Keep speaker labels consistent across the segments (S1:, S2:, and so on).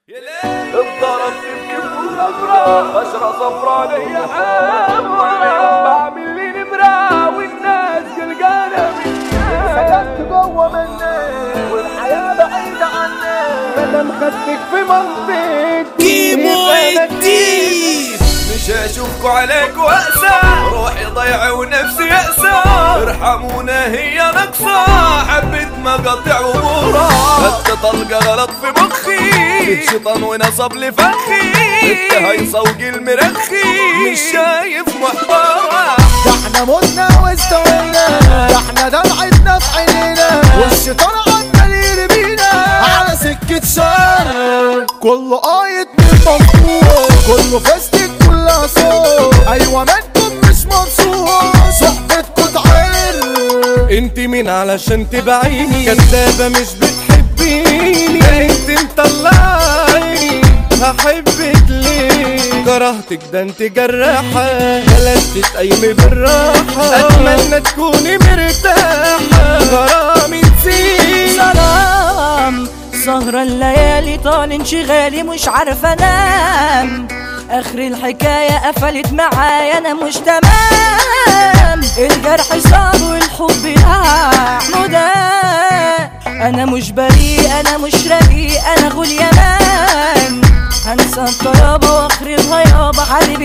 S1: اتضربت بكف وخضرا بشرة صفرا ليا حمرا بعمل لي نمرة والناس قلقانة
S2: سكنت جوه مني والحياة بعيدة عني
S1: انا مخدك في منطقتي
S3: كيمو
S1: أنا
S3: الديب
S1: مش اشوفكوا عليك واسى روحي ضيعة ونفسي يأسى ارحمونا هي نقصة حبيت مقاطع ومورا خدت طلقة غلط في مخي شيطان ونصب لي فخي التهيصة وقي المرخي مش شايف محتوى
S2: ده احنا متنا واستوينا ده احنا دمعتنا في عينينا والشيطان عمال يرمينا على سكة شر كله قايد من مفهوم كله فستك كلها صوت ايوه منكم مش منصور صحبتكم تعير
S1: انت مين علشان تبعيني كدابة مش بتحبيني انت مطلعي هحبك ليه كرهتك ده انت جراحة بلاش تقيمي بالراحة اتمنى تكوني مرتاحة غرامي نسيت
S4: سلام سهرة الليالي طال انشغالي مش عارفة انام اخر الحكاية قفلت معايا انا مش تمام الجرح صار والحب لحمه ده انا مش بريء انا مش رقيق انا غول يمان هنسى الطيابة واخربها يابا حبيب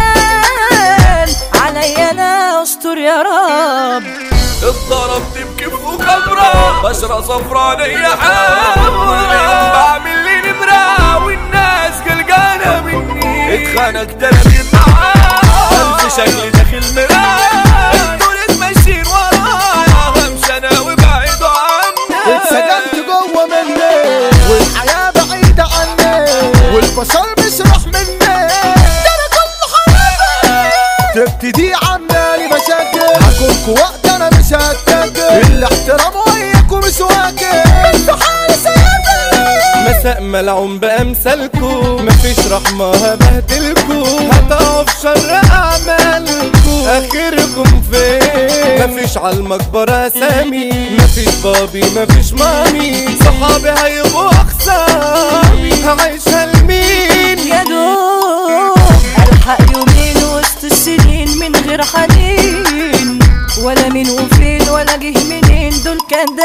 S4: الجنان عليا انا استر يا رب
S1: اتضربت بكف وكبرة بشرة صفرا ليا حمرا بعمل لي نمرة والناس قلقانة مني اتخانقت انا مين معاه انت شكلي داخل مراية انتوا ماشيين ورايا همشي انا وبعيدوا عني
S2: اتسجنت جوه مني والحياة بعيدة عني والبشر مش راح مني ده انا كل حبيبي تبتدي عمالي بشكل هكونكوا وقت انا مش هتاكل الاحترام وياكوا مش واكل انتوا حالي سايبني
S1: مساء ملعون بأمثالكو مفيش رحمة هبهدلكو هتقعوا في شر أعمالكو آخركم فين مفيش عالمقبرة أسامي مفيش بابي مفيش مامي صحابي هيبقوا أخصامي هعيشها لمين
S4: يا دوب الحق يومين وسط السنين من غير حنين ولا مين وفين ولا جه منين دول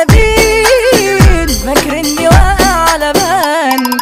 S4: كدابين فاكرني واقع على بان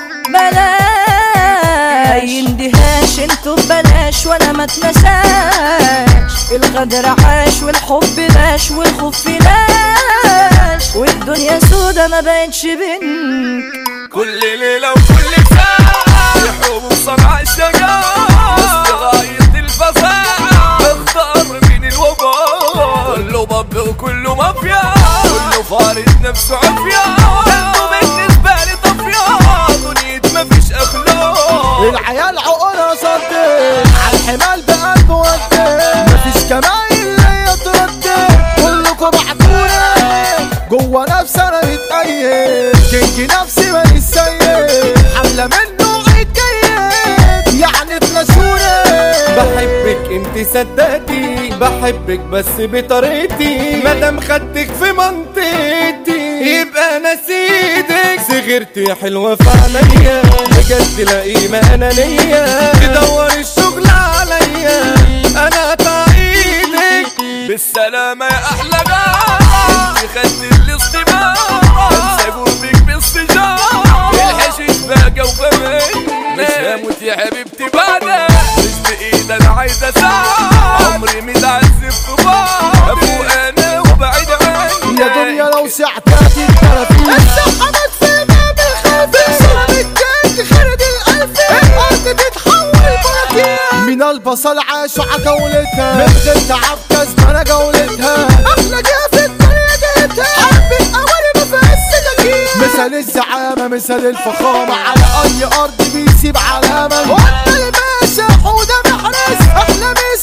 S4: بلاش يندهاش انتوا ببلاش وانا ما اتنساش الغدر عاش والحب باش والخوف لاش والدنيا سودا ما بقتش بنت
S1: كل ليلة وكل ساعة يحوم صنع الشجاعة وسط غاية الفظاعة اختار من الوباء كله باب وكله مافيا كله فارض نفسه عافية انتوا بالنسبة لي طفية دنيا مفيش اخلاق
S2: العيال عقولها صدق عالحمال بقلب ودي مفيش كمايل ليا تردد كلكوا بعتوني جوه نفسي انا متقيد كينج نفسي ماليش سيد حملة منه عيد جيد يعني تنسوني
S1: بحبك انت صدقتي بحبك بس بطريقتي مادام خدتك في منطقتي يبقى نسيتك صغرتي يا حلوة في عينيا بجد لا قيمة انانية تدور الشغل عليا انا تعيدك بالسلامة يا احلى جارة انت خدت الاصطباع سيبوبك بالسجارة الحشيش باقى وفمي مش هموت يا حبيبتي بعدك مش بايد انا عايز اساعد عمري متعذب في بعض ابو انا وبعيد عني
S2: يا دنيا لو ساعتاتي التلاتين السحبت في باب الخلفية سلام الجيش خرج الألف الأرض تتحول بلاتين من البصل عاشوا عجولتها من غير تعب كسبانة جولتها أحلى جهة في الدنيا جهتها حبة أولي ما فيهاش سكاكين مثل الزعامة مثل الفخامة على أي أرض بيسيب علامة وأنت الباشا حودة محرس أحلى